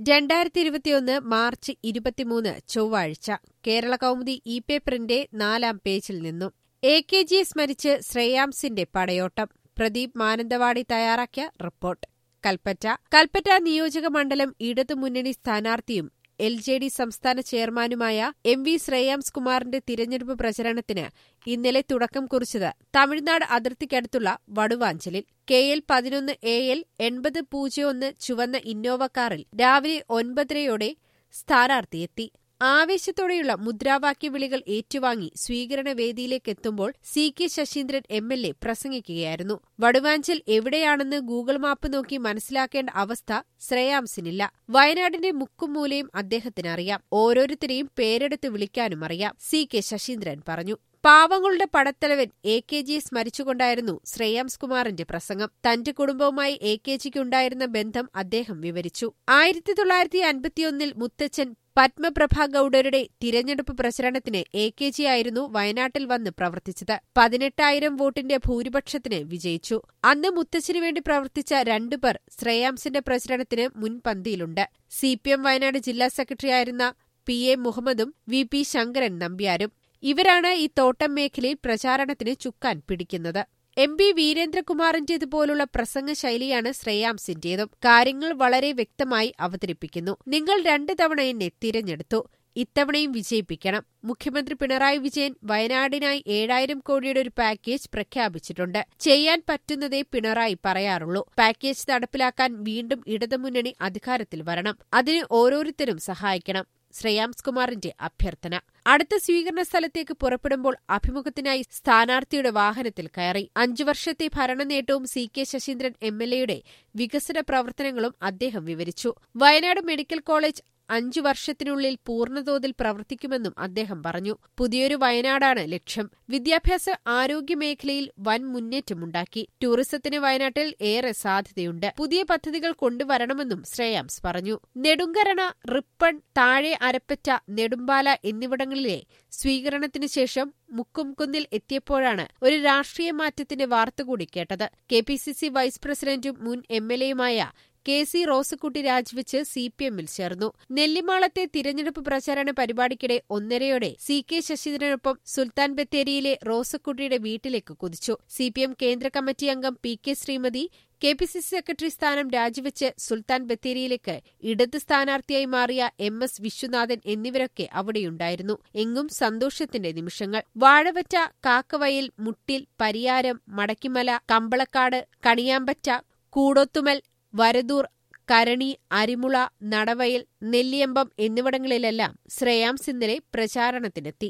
രണ്ടായിരത്തി ഇരുപത്തിയൊന്ന് മാർച്ച് ഇരുപത്തിമൂന്ന് ചൊവ്വാഴ്ച കേരള കൗമുദി ഇ പേപ്പറിന്റെ നാലാം പേജിൽ നിന്നും എ കെ ജിയെ സ്മരിച്ച് ശ്രേയാംസിന്റെ പടയോട്ടം പ്രദീപ് മാനന്തവാടി തയ്യാറാക്കിയ റിപ്പോർട്ട് കൽപ്പറ്റ കൽപ്പറ്റ നിയോജക മണ്ഡലം ഇടതുമുന്നണി സ്ഥാനാർത്ഥിയും എൽ ജെ ഡി സംസ്ഥാന ചെയർമാനുമായ എം വി ശ്രേയാംസ് കുമാറിന്റെ തിരഞ്ഞെടുപ്പ് പ്രചരണത്തിന് ഇന്നലെ തുടക്കം കുറിച്ചത് തമിഴ്നാട് അതിർത്തിക്കടുത്തുള്ള വടുവാഞ്ചലിൽ കെ എൽ പതിനൊന്ന് എ എൽ എൺപത് പൂജ്യം ഒന്ന് ചുവന്ന ഇന്നോവ കാറിൽ രാവിലെ ഒൻപതരയോടെ സ്ഥാനാർത്ഥിയെത്തി ആവേശത്തോടെയുള്ള മുദ്രാവാക്യ വിളികൾ ഏറ്റുവാങ്ങി സ്വീകരണ വേദിയിലേക്കെത്തുമ്പോൾ C K Saseendran M L A പ്രസംഗിക്കുകയായിരുന്നു വടുവാഞ്ചൽ എവിടെയാണെന്ന് ഗൂഗിൾ മാപ്പ് നോക്കി മനസ്സിലാക്കേണ്ട അവസ്ഥ ശ്രേയാംസിനില്ല വയനാടിന്റെ മുക്കും മൂലയും അദ്ദേഹത്തിനറിയാം ഓരോരുത്തരെയും പേരെടുത്ത് വിളിക്കാനും അറിയാം സി കെ ശശീന്ദ്രൻ പറഞ്ഞു പാവങ്ങളുടെ പടത്തലവൻ എ കെ ജിയെ സ്മരിച്ചുകൊണ്ടായിരുന്നു ശ്രേയാംസ് കുമാറിന്റെ പ്രസംഗം തന്റെ കുടുംബവുമായി എ കെ ജിക്കുണ്ടായിരുന്ന ബന്ധം അദ്ദേഹം വിവരിച്ചു ആയിരത്തി തൊള്ളായിരത്തി അൻപത്തിയൊന്നിൽ മുത്തച്ഛൻ പത്മപ്രഭ ഗൌഡരുടെ തിരഞ്ഞെടുപ്പ് പ്രചരണത്തിന് എ കെ ജി ആയിരുന്നു വയനാട്ടിൽ വന്ന് പ്രവർത്തിച്ചത് പതിനെട്ടായിരം വോട്ടിന്റെ ഭൂരിപക്ഷത്തിന് വിജയിച്ചു അന്ന് മുത്തച്ഛനു വേണ്ടി പ്രവർത്തിച്ച രണ്ടുപേർ ശ്രേയാംസിന്റെ പ്രചരണത്തിന് മുൻപന്തിയിലുണ്ട് സി പി എം വയനാട് ജില്ലാ സെക്രട്ടറിയായിരുന്ന പി എ മുഹമ്മദും വി പി ശങ്കരൻ നമ്പ്യാരും ഇവരാണ് ഈ തോട്ടം മേഖലയിൽ പ്രചാരണത്തിന് ചുക്കാൻ പിടിക്കുന്നത് എം പി വീരേന്ദ്രകുമാറിന്റേതുപോലുള്ള പ്രസംഗ ശൈലിയാണ് ശ്രേയാംസിന്റേതും കാര്യങ്ങൾ വളരെ വ്യക്തമായി അവതരിപ്പിക്കുന്നു നിങ്ങൾ രണ്ടു തവണ എന്നെ തിരഞ്ഞെടുത്തു ഇത്തവണയും വിജയിപ്പിക്കണം മുഖ്യമന്ത്രി പിണറായി വിജയൻ വയനാടിനായി ഏഴായിരം കോടിയുടെ ഒരു പാക്കേജ് പ്രഖ്യാപിച്ചിട്ടുണ്ട് ചെയ്യാൻ പറ്റുന്നതേ പിണറായി പറയാറുള്ളൂ പാക്കേജ് നടപ്പിലാക്കാൻ വീണ്ടും ഇടതുമുന്നണി അധികാരത്തിൽ വരണം അതിന് ഓരോരുത്തരും സഹായിക്കണം ശ്രേയാംസ് കുമാറിന്റെ അഭ്യർത്ഥന അടുത്ത സ്വീകരണ സ്ഥലത്തേക്ക് പുറപ്പെടുമ്പോൾ അഭിമുഖത്തിനായി സ്ഥാനാർത്ഥിയുടെ വാഹനത്തിൽ കയറി അഞ്ചു വർഷത്തെ ഭരണനേട്ടവും C K Saseendran M L എയുടെ വികസന പ്രവർത്തനങ്ങളും അദ്ദേഹം വിവരിച്ചു വയനാട് മെഡിക്കൽ കോളേജ് അഞ്ചു വർഷത്തിനുള്ളിൽ പൂർണ്ണതോതിൽ പ്രവർത്തിക്കുമെന്നും അദ്ദേഹം പറഞ്ഞു പുതിയൊരു വയനാടാണ് ലക്ഷ്യം വിദ്യാഭ്യാസ ആരോഗ്യ മേഖലയിൽ വൻ മുന്നേറ്റമുണ്ടാക്കി ടൂറിസത്തിന് വയനാട്ടിൽ ഏറെ സാധ്യതയുണ്ട് പുതിയ പദ്ധതികൾ കൊണ്ടുവരണമെന്നും ശ്രേയാംസ് പറഞ്ഞു നെടുങ്കരണ റിപ്പൺ താഴെ അരപ്പറ്റ നെടുമ്പാല എന്നിവിടങ്ങളിലെ സ്വീകരണത്തിനു ശേഷം മുക്കുംകുന്നിൽ എത്തിയപ്പോഴാണ് ഒരു രാഷ്ട്രീയ മാറ്റത്തിന്റെ വാർത്ത കൂടി കേട്ടത് K P C C vice പ്രസിഡന്റും മുൻ എം എൽ എയുമായ കെ സി റോസക്കുട്ടി രാജിവെച്ച് സി പി എമ്മിൽ ചേർന്നു നെല്ലിമാളത്തെ തിരഞ്ഞെടുപ്പ് പ്രചാരണ പരിപാടിക്കിടെ ഒന്നരയോടെ സി കെ ശശീന്ദ്രനൊപ്പം സുൽത്താൻ ബത്തേരിയിലെ റോസക്കുട്ടിയുടെ വീട്ടിലേക്ക് കുതിച്ചു സി പി എം കേന്ദ്ര കമ്മിറ്റി അംഗം P K Sreemathi K P C C secretary സ്ഥാനം രാജിവെച്ച് സുൽത്താൻ ബത്തേരിയിലേക്ക് ഇടത് സ്ഥാനാർത്ഥിയായി മാറിയ എം എസ് വിശ്വനാഥൻ എന്നിവരൊക്കെ അവിടെയുണ്ടായിരുന്നു എങ്ങും സന്തോഷത്തിന്റെ നിമിഷങ്ങൾ വാഴവറ്റ കാക്കവയൽ മുട്ടിൽ പരിയാരം മടക്കിമല കമ്പളക്കാട് കണിയാമ്പറ്റ കൂടോത്തുമൽ വരദൂർ കരണി അരിമുള നടവയൽ നെല്ലിയമ്പം എന്നിവിടങ്ങളിലെല്ലാം ശ്രേയാംസ് ഇന്നലെ പ്രചാരണത്തിനെത്തി